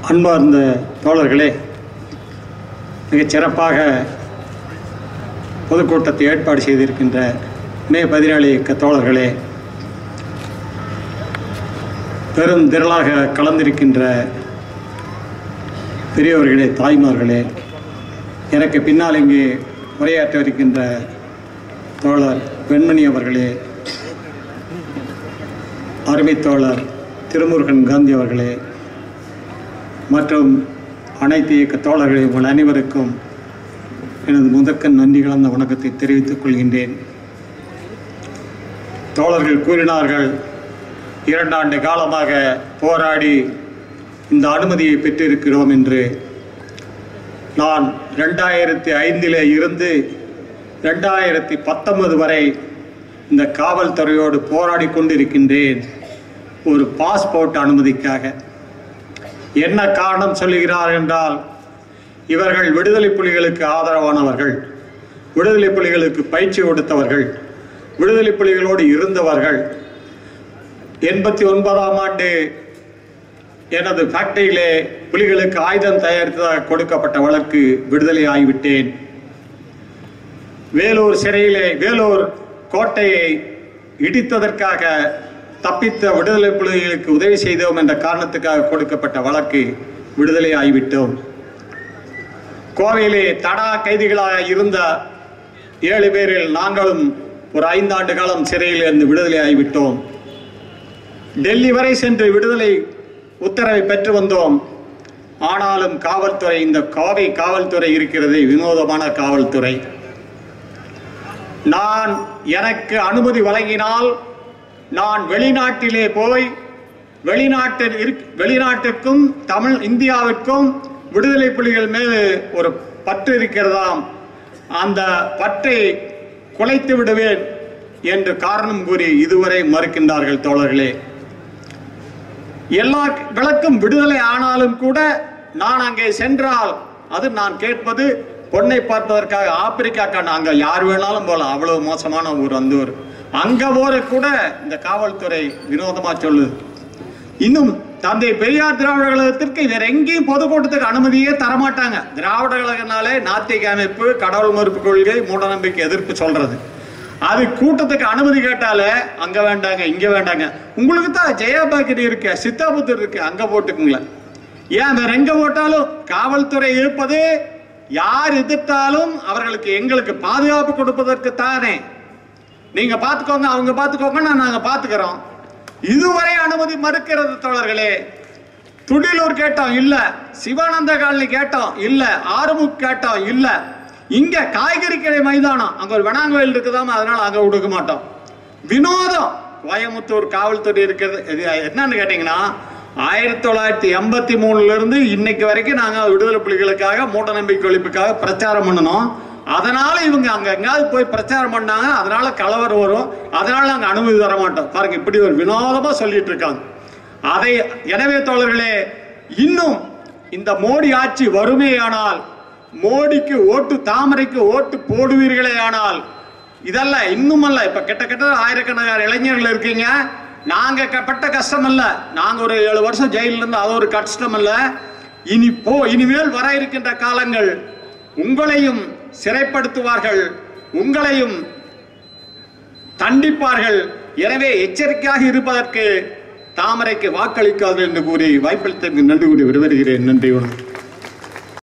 அன்பார்ந்த தோழர்களே மிகச் சிறப்பாக பொதுக்கூட்டத்தை ஏற்பாடு செய்திருக்கின்ற மே பதினேழு இயக்க தோழர்களே பெரும் திரளாக கலந்திருக்கின்ற பெரியவர்களே தாய்மார்களே எனக்கு பின்னால் இங்கே உரையாற்றவிருக்கின்ற தோழர் வெண்மணி அவர்களே அருமை தோழர் திருமுருகன் காந்தி அவர்களே மற்றும் அனைத்து இயக்க தோழர்களே உங்கள் அனைவருக்கும் எனது முதற்கண் நன்றி கலந்த வணக்கத்தை தெரிவித்துக் கொள்கின்றேன் தோழர்கள் கூறினார்கள் இரண்டாண்டு காலமாக போராடி இந்த அனுமதியை பெற்றிருக்கிறோம் என்று நான் ரெண்டாயிரத்தி ஐந்தில் இருந்து ரெண்டாயிரத்தி பத்தொன்பது வரை இந்த காவல்துறையோடு போராடி கொண்டிருக்கின்றேன் ஒரு பாஸ்போர்ட் அனுமதிக்காக என்ன காரணம் சொல்லுகிறார் என்றால் இவர்கள் விடுதலை புலிகளுக்கு ஆதரவானவர்கள் விடுதலை புலிகளுக்கு பயிற்சி கொடுத்தவர்கள் விடுதலை புலிகளோடு இருந்தவர்கள் எண்பத்தி ஒன்பதாம் ஆண்டு எனது ஃபேக்டரியிலே புலிகளுக்கு ஆயுதம் தயாரித்ததாக கொடுக்கப்பட்ட வழக்கு விடுதலை ஆகிவிட்டேன் வேலூர் சிறையிலே வேலூர் கோட்டையை இடித்ததற்காக தப்பித்த விடுதலை புலிகளுக்கு உதவி செய்தோம் என்ற காரணத்துக்காக கொடுக்கப்பட்ட வழக்கு விடுதலை ஆகிவிட்டோம் கோவையிலே தடா கைதிகளாக இருந்த ஏழு பேரில் நாங்களும் ஒரு ஐந்தாண்டு காலம் சிறையில் இருந்து விடுதலை ஆகிவிட்டோம் டெல்லி வரை சென்று விடுதலை உத்தரவை பெற்று வந்தோம் ஆனாலும் காவல்துறை இந்த கோவை காவல்துறை இருக்கிறது வினோதமான காவல்துறை நான் எனக்கு அனுமதி வழங்கினால் நான் வெளிநாட்டிலே போய் வெளிநாட்டில் இருக்- வெளிநாட்டுக்கும் தமிழ் இந்தியாவிற்கும் விடுதலை புலிகள் மேல் ஒரு பற்று இருக்கிறதாம் அந்த பற்றை குலைத்து விடுவேன் என்று காரணம் கூறி இதுவரை மறுக்கின்றார்கள் தோழர்களே எல்லா விளக்கும் விடுதலை ஆனாலும் கூட நான் அங்கே சென்றால் அது நான் கேட்பது பொண்ணை பார்ப்பதற்காக ஆப்பிரிக்காக்கா நாங்க யார் வேணாலும் போகலாம் அவ்வளவு மோசமான ஊர் அந்த ஊர் அங்க போற கூட இந்த காவல்துறை வினோதமா சொல்லுது இன்னும் தந்தை பெரியார் திராவிட கழகத்திற்கு வேற எங்கேயும் பொதுக்கூட்டத்துக்கு அனுமதியே தரமாட்டாங்க திராவிட கழகனாலே நாத்திக அமைப்பு கடவுள் மறுப்பு கொள்கை மூடநம்பிக்கை எதிர்ப்பு சொல்றது அது கூட்டத்துக்கு அனுமதி கேட்டாலே அங்க வேண்டாங்க இங்க வேண்டாங்க உங்களுக்கு தான் ஜெயாபாக்கிரி இருக்கு சித்தாபுத்தர் இருக்கு அங்க போட்டுக்குங்களேன் ஏன் வேற எங்க போட்டாலும் காவல்துறை இருப்பது யார் எதிர்த்தாலும் அவர்களுக்கு எங்களுக்கு பாதுகாப்பு கொடுப்பதற்கு தானே நீங்க பாத்துக்கோங்க அவங்க பாத்துக்கோங்க நாங்க பாத்துக்கிறோம் இதுவரை அனுமதி மறுக்கிறது தோழர்களே துடிலூர் கேட்டோம் இல்ல சிவானந்த காலனி கேட்டோம் இல்ல ஆறுமுக் கேட்டோம் இல்ல இங்க காய்கறி கடை மைதானம் அங்க ஒரு வெணாங்கோயில் இருக்குதாம அதனால அங்க கொடுக்க மாட்டோம் வினோதம் கோயம்புத்தூர் காவல்துறை இருக்கிறது இது என்னன்னு கேட்டீங்கன்னா ஆயிரத்தி தொள்ளாயிரத்தி எண்பத்தி மூணுல இருந்து இன்னைக்கு வரைக்கும் நாங்க விடுதலை புலிகளுக்காக மூட நம்பிக்கை ஒழிப்புக்காக பிரச்சாரம் பண்ணணும் அதனால இவங்க அங்க எங்காவது போய் பிரச்சாரம் பண்ணாங்க அதனால கலவரம் வரும் அதனால நாங்க அனுமதி தர மாட்டோம் பாருங்க இப்படி ஒரு வினோதமா சொல்லிட்டு இருக்காங்க அதை எனவே தோழர்களே இன்னும் இந்த மோடி ஆட்சி வருமேயானால் மோடிக்கு ஓட்டு தாமரைக்கு ஓட்டு போடுவீர்களே ஆனால் இதெல்லாம் இன்னும் அல்ல இப்ப கிட்ட கிட்ட ஆயிரக்கணக்கான இளைஞர்கள் இருக்கீங்க நாங்க க- பட்ட கஷ்டம் இல்ல நாங்க ஒரு ஏழு வருஷம் ஜெயில இருந்து அது ஒரு கஷ்டம் இல்ல இனி போ இனிமேல் வர இருக்கின்ற காலங்கள் உங்களையும் சிறைப்படுத்துவார்கள் உங்களையும் தண்டிப்பார்கள் எனவே எச்சரிக்கையாக இருப்பதற்கு தாமரைக்கு வாக்களிக்காது என்று கூறி வாய்ப்பளித்ததற்கு நன்றி கூறி விடுவருகிறேன் நன்றி வணக்கம்